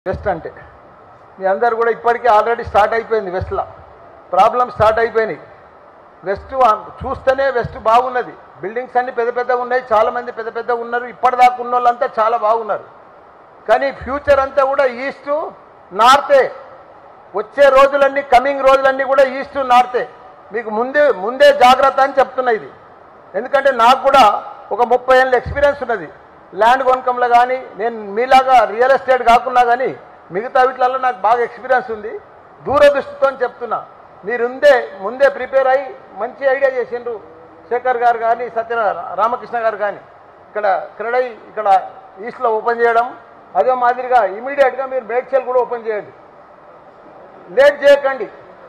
west అంటే మీ అందరు కూడా ఇప్పటికే ఆల్రెడీ స్టార్ట్ అయిపోయింది వెస్ట్లో ప్రాబ్లం స్టార్ట్ అయిపోయినాయి వెస్ట్ వా- చూస్తేనే వెస్ట్ బాగున్నది బిల్డింగ్స్ అన్ని పెద్ద పెద్దగా ఉన్నాయి చాలా మంది పెద్ద పెద్దగా ఉన్నారు ఇప్పటిదాకా ఉన్న వాళ్ళంతా చాలా బాగున్నారు కానీ ఫ్యూచర్ అంతా కూడా ఈస్ట్ నార్తే వచ్చే రోజులన్నీ కమింగ్ రోజులన్నీ కూడా ఈస్ట్ నార్తే మీకు ముందే ముందే జాగ్రత్త అని చెప్తున్నా ఇది ఎందుకంటే నాకు కూడా ఒక ముప్పై ఏళ్ళ ఎక్స్పీరియన్స్ ఉన్నది ల్యాండ్ కొనకంలో కానీ నేను మీలాగా రియల్ ఎస్టేట్ కాకున్నా కానీ మిగతా వీటిలలో నాకు బాగా ఎక్స్పీరియన్స్ ఉంది దూరదృష్టితో అని చెప్తున్నా మీరు ముందే ముందే ప్రిపేర్ అయ్యి మంచి ఐడియా చేసిండ్రు శేఖర్ గారు కానీ సత్యనారాయణ రామకృష్ణ గారు కానీ ఇక్కడ క్రెడై ఇక్కడ ఈస్ట్లో ఓపెన్ చేయడం అదే మాదిరిగా ఇమీడియట్గా మీరు మేడ్చల్ కూడా ఓపెన్ చేయండి లేట్ చేయకండి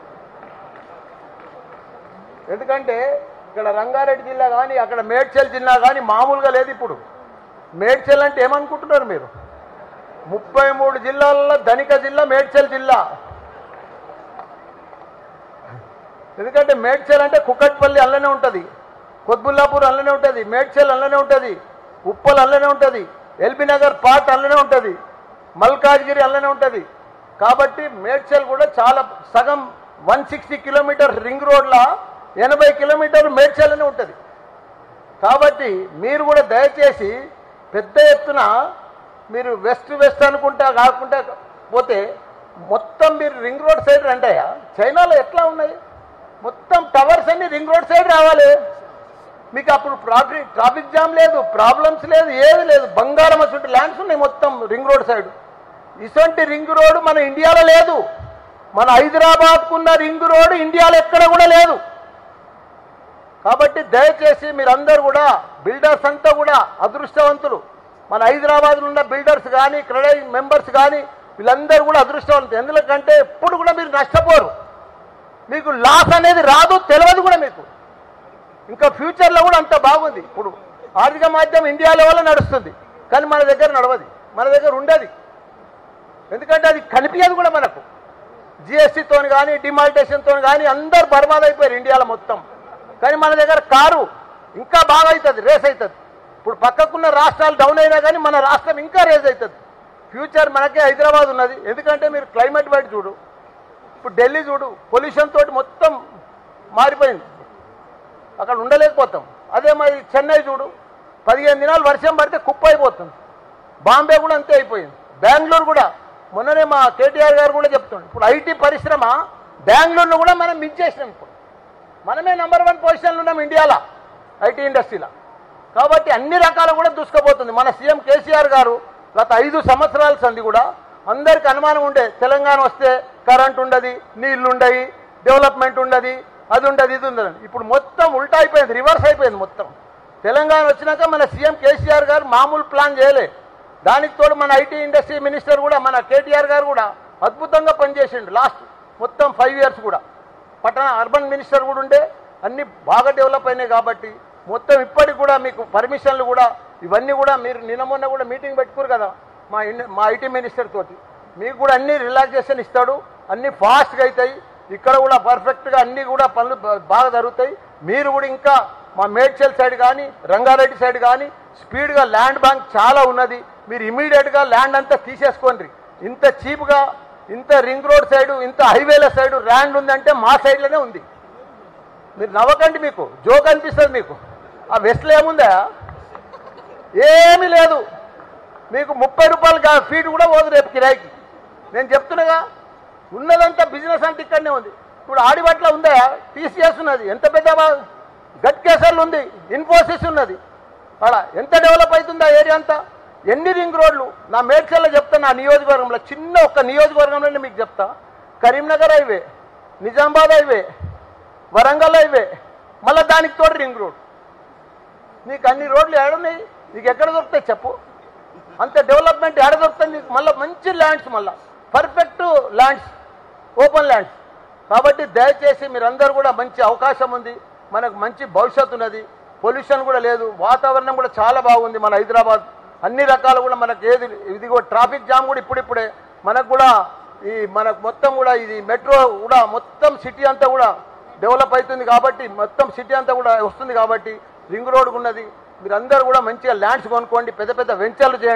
ఎందుకంటే ఇక్కడ రంగారెడ్డి జిల్లా కానీ అక్కడ మేడ్చల్ జిల్లా కానీ మామూలుగా లేదు ఇప్పుడు మేడ్చల్ అంటే ఏమనుకుంటున్నారు మీరు ముప్పై మూడు జిల్లాలలో ధనిక జిల్లా మేడ్చల్ జిల్లా ఎందుకంటే మేడ్చల్ అంటే కుక్కట్పల్లి అల్లనే ఉంటుంది కొత్బుల్లాపూర్ అల్లనే ఉంటుంది మేడ్చల్ అల్లనే ఉంటుంది ఉప్పల్ అల్లనే ఉంటుంది ఎల్బీ నగర్ పార్ట్ అల్లనే ఉంటుంది మల్కాజ్గిరి అల్లనే ఉంటుంది కాబట్టి మేడ్చల్ కూడా చాలా సగం వన్ సిక్స్టీ కిలోమీటర్ రింగ్ రోడ్ల ఎనభై కిలోమీటర్ మేడ్చల్లోనే ఉంటుంది కాబట్టి మీరు కూడా దయచేసి పెద్ద ఎత్తున మీరు వెస్ట్ వెస్ట్ అనుకుంటా కాకుండా పోతే మొత్తం మీరు రింగ్ రోడ్ సైడ్ రంటాయా చైనాలో ఎట్లా ఉన్నాయి మొత్తం టవర్స్ అన్ని రింగ్ రోడ్ సైడ్ రావాలి మీకు అప్పుడు ట్రాఫిక్ ట్రాఫిక్ జామ్ లేదు ప్రాబ్లమ్స్ లేదు ఏది లేదు బంగారం అటువంటి ల్యాండ్స్ ఉన్నాయి మొత్తం రింగ్ రోడ్ సైడ్ ఇటువంటి రింగ్ రోడ్ మన ఇండియాలో లేదు మన హైదరాబాద్కున్న రింగ్ రోడ్ ఇండియాలో ఎక్కడ కూడా లేదు కాబట్టి దయచేసి మీరందరూ కూడా బిల్డర్స్ అంతా కూడా అదృష్టవంతులు మన హైదరాబాద్లో ఉన్న బిల్డర్స్ కానీ క్రెడై మెంబర్స్ కానీ వీళ్ళందరూ కూడా అదృష్టవంతులు ఎందుకంటే ఎప్పుడు కూడా మీరు నష్టపోరు మీకు లాస్ అనేది రాదు తెలియదు కూడా మీకు ఇంకా ఫ్యూచర్లో కూడా అంత బాగుంది ఇప్పుడు ఆర్థిక మాధ్యమం ఇండియా లెవెల్లో నడుస్తుంది కానీ మన దగ్గర నడవది మన దగ్గర ఉండదు ఎందుకంటే అది కనిపించదు కూడా మనకు జిఎస్టీతో కానీ డిమాలిటేషన్తో కానీ అందరు బర్బాద్ అయిపోయారు ఇండియాలో మొత్తం కానీ మన దగ్గర కారు ఇంకా బాగా అవుతుంది రేస్ అవుతుంది ఇప్పుడు పక్కకున్న రాష్ట్రాలు డౌన్ అయినా కానీ మన రాష్ట్రం ఇంకా రేస్ అవుతుంది ఫ్యూచర్ మనకే హైదరాబాద్ ఉన్నది ఎందుకంటే మీరు క్లైమేట్ బయట చూడు ఇప్పుడు ఢిల్లీ చూడు పొల్యూషన్ తోటి మొత్తం మారిపోయింది అక్కడ ఉండలేకపోతాం అదే మరి చెన్నై చూడు పదిహేను దినాలు వర్షం పడితే కుప్ప అయిపోతుంది బాంబే కూడా అంతే అయిపోయింది బెంగళూరు కూడా మొన్ననే మా కేటీఆర్ గారు కూడా చెప్తుండే ఇప్పుడు ఐటీ పరిశ్రమ బెంగళూరులో కూడా మనం మించేసినాం ఇప్పుడు మనమే నెంబర్ వన్ పొజిషన్లో ఉన్నాం ఇండియాలో ఐటీ ఇండస్ట్రీలో కాబట్టి అన్ని రకాలు కూడా దూసుకుపోతుంది మన సీఎం కేసీఆర్ గారు గత ఐదు సంవత్సరాల సంది కూడా అందరికి అనుమానం ఉండే తెలంగాణ వస్తే కరెంట్ ఉండదు నీళ్లు ఉండయి డెవలప్మెంట్ ఉండదు అది ఉండదు ఇది ఉండదు ఇప్పుడు మొత్తం ఉల్టా అయిపోయింది రివర్స్ అయిపోయింది మొత్తం తెలంగాణ వచ్చినాక మన సీఎం కేసీఆర్ గారు మామూలు ప్లాన్ చేయలే దానికి తోడు మన ఐటీ ఇండస్ట్రీ మినిస్టర్ కూడా మన కేటీఆర్ గారు కూడా అద్భుతంగా పనిచేసిండు లాస్ట్ మొత్తం ఫైవ్ ఇయర్స్ కూడా పట్టణ అర్బన్ మినిస్టర్ కూడా ఉండే అన్ని బాగా డెవలప్ అయినాయి కాబట్టి మొత్తం ఇప్పటికి కూడా మీకు పర్మిషన్లు కూడా ఇవన్నీ కూడా మీరు నిన్న మొన్న కూడా మీటింగ్ పెట్టుకోరు కదా మా ఇండి మా ఐటీ మినిస్టర్ తోటి మీకు కూడా అన్ని రిలాక్సేషన్ ఇస్తాడు అన్ని ఫాస్ట్గా అవుతాయి ఇక్కడ కూడా పర్ఫెక్ట్గా అన్ని కూడా పనులు బా- బాగా జరుగుతాయి మీరు కూడా ఇంకా మా మేడ్చల్ సైడ్ కానీ రంగారెడ్డి సైడ్ కానీ స్పీడ్గా ల్యాండ్ బ్యాంక్ చాలా ఉన్నది మీరు ఇమీడియట్గా ల్యాండ్ అంతా తీసేసుకోండి ఇంత చీప్గా ఇంత రింగ్ రోడ్ సైడు ఇంత హైవేల సైడు ల్యాండ్ ఉందంటే మా సైడ్లోనే ఉంది మీరు నవ్వకండి మీకు జోక్ అనిపిస్తుంది మీకు ఆ వెస్ట్లో ఏముందా ఏమీ లేదు మీకు ముప్పై రూపాయలు గా ఫీట్ కూడా పోదు రేపు కిరాయికి నేను చెప్తున్నాగా ఉన్నదంతా బిజినెస్ అంతా ఇక్కడనే ఉంది ఇప్పుడు ఆడిబట్ల ఉందా టీసీఎస్ ఉన్నది ఎంత పెద్ద బా- గట్ కేసర్లు ఉంది ఇన్ఫోసిస్ ఉన్నది అలా ఎంత డెవలప్ అవుతుంది ఆ ఏరియా అంతా ఎన్ని రింగ్ రోడ్లు నా మేడ్చల్లో చెప్తా నా నియోజకవర్గంలో చిన్న ఒక్క నియోజకవర్గంలోనే మీకు చెప్తా Karimnagar highway Nizamabad highway Warangal highway మళ్ళీ దానికి తోడు రింగ్ రోడ్ నీకు అన్ని రోడ్లు ఏడున్నాయి నీకు ఎక్కడ దొరుకుతాయి చెప్పు అంత డెవలప్మెంట్ ఎక్కడ దొరుకుతుంది నీకు మళ్ళీ మంచి ల్యాండ్స్ మళ్ళీ పర్ఫెక్ట్ ల్యాండ్స్ ఓపెన్ ల్యాండ్స్ కాబట్టి దయచేసి మీరందరూ కూడా మంచి అవకాశం ఉంది మనకు మంచి భవిష్యత్తు ఉన్నది పొల్యూషన్ కూడా లేదు వాతావరణం కూడా చాలా బాగుంది మన హైదరాబాద్ అన్ని రకాలు కూడా మనకు ఏది ఇది కూడా ట్రాఫిక్ జామ్ కూడా ఇప్పుడిప్పుడే మనకు కూడా ఈ మనకు మొత్తం కూడా ఇది మెట్రో కూడా మొత్తం సిటీ అంతా కూడా డెవలప్ అవుతుంది కాబట్టి మొత్తం సిటీ అంతా కూడా వస్తుంది కాబట్టి రింగ్ రోడ్ ఉన్నది మీరందరూ కూడా మంచిగా ల్యాండ్స్ కొనుక్కోండి పెద్ద పెద్ద వెంచర్లు చేయండి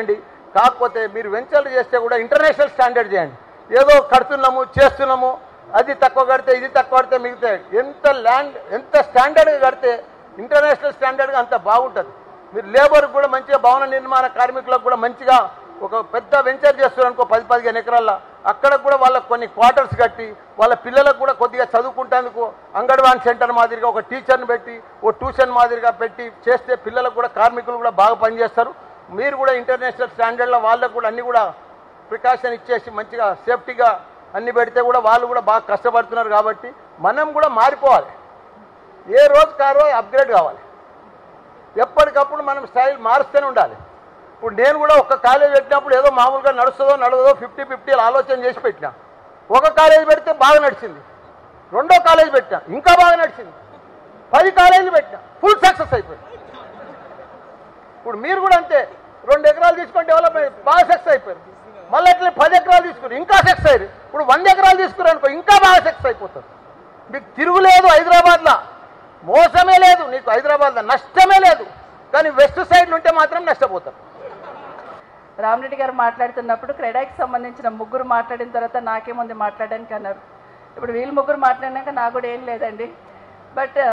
కాకపోతే మీరు వెంచర్లు చేస్తే కూడా ఇంటర్నేషనల్ స్టాండర్డ్ చేయండి ఏదో కడుతున్నాము చేస్తున్నాము అది తక్కువ కడితే ఇది తక్కువ కడితే మిగతా ఎంత ల్యాండ్ ఎంత స్టాండర్డ్గా కడితే ఇంటర్నేషనల్ స్టాండర్డ్గా అంత బాగుంటుంది మీరు లేబర్కి కూడా మంచిగా భవన నిర్మాణ కార్మికులకు కూడా మంచిగా ఒక పెద్ద వెంచర్ చేస్తున్నారు అనుకో పది పదిహేను ఎకరాల్లో అక్కడ కూడా వాళ్ళకి కొన్ని క్వార్టర్స్ కట్టి వాళ్ళ పిల్లలకు కూడా కొద్దిగా చదువుకుంటేందుకు అంగన్వాడీ సెంటర్ మాదిరిగా ఒక టీచర్ని పెట్టి ఓ ట్యూషన్ మాదిరిగా పెట్టి చేస్తే పిల్లలకు కూడా కార్మికులు కూడా బాగా పనిచేస్తారు మీరు కూడా ఇంటర్నేషనల్ స్టాండర్డ్లో వాళ్ళకు కూడా అన్ని కూడా ప్రికాషన్ ఇచ్చేసి మంచిగా సేఫ్టీగా అన్ని పెడితే కూడా వాళ్ళు కూడా బాగా కష్టపడుతున్నారు కాబట్టి మనం కూడా మారిపోవాలి ఏ రోజు కారో అప్గ్రేడ్ కావాలి ఎప్పటికప్పుడు మనం స్టైల్ మారుస్తూనే ఉండాలి ఇప్పుడు నేను కూడా ఒక కాలేజ్ పెట్టినప్పుడు ఏదో మామూలుగా నడుస్తుందో నడవదో ఫిఫ్టీ ఫిఫ్టీ ఆలోచన చేసి పెట్టినా ఒక కాలేజ్ పెడితే బాగా నడిచింది రెండో కాలేజ్ పెట్టినా ఇంకా బాగా నడిచింది పది కాలేజీలు పెట్టినా ఫుల్ సక్సెస్ అయిపోయింది ఇప్పుడు మీరు కూడా అంతే రెండు ఎకరాలు తీసుకొని డెవలప్మెంట్ బాగా సక్సెస్ అయిపోయారు మళ్ళీ అట్లా పది ఎకరాలు తీసుకుని ఇంకా సక్సెస్ అయ్యారు ఇప్పుడు వంద ఎకరాలు తీసుకున్నారు అనుకో ఇంకా బాగా సక్సెస్ అయిపోతారు మీకు తిరుగులేదు హైదరాబాద్లో మోసమే లేదు నీకు హైదరాబాద్లో నష్టమే లేదు కానీ వెస్ట్ సైడ్ ఉంటే మాత్రం నష్టపోతారు రామరెడ్డి గారు మాట్లాడుతున్నప్పుడు క్రెడాకి సంబంధించిన ముగ్గురు మాట్లాడిన తర్వాత నాకేముంది మాట్లాడడానికి అన్నారు ఇప్పుడు వీళ్ళు ముగ్గురు మాట్లాడినాక నాకు కూడా ఏం లేదండి బట్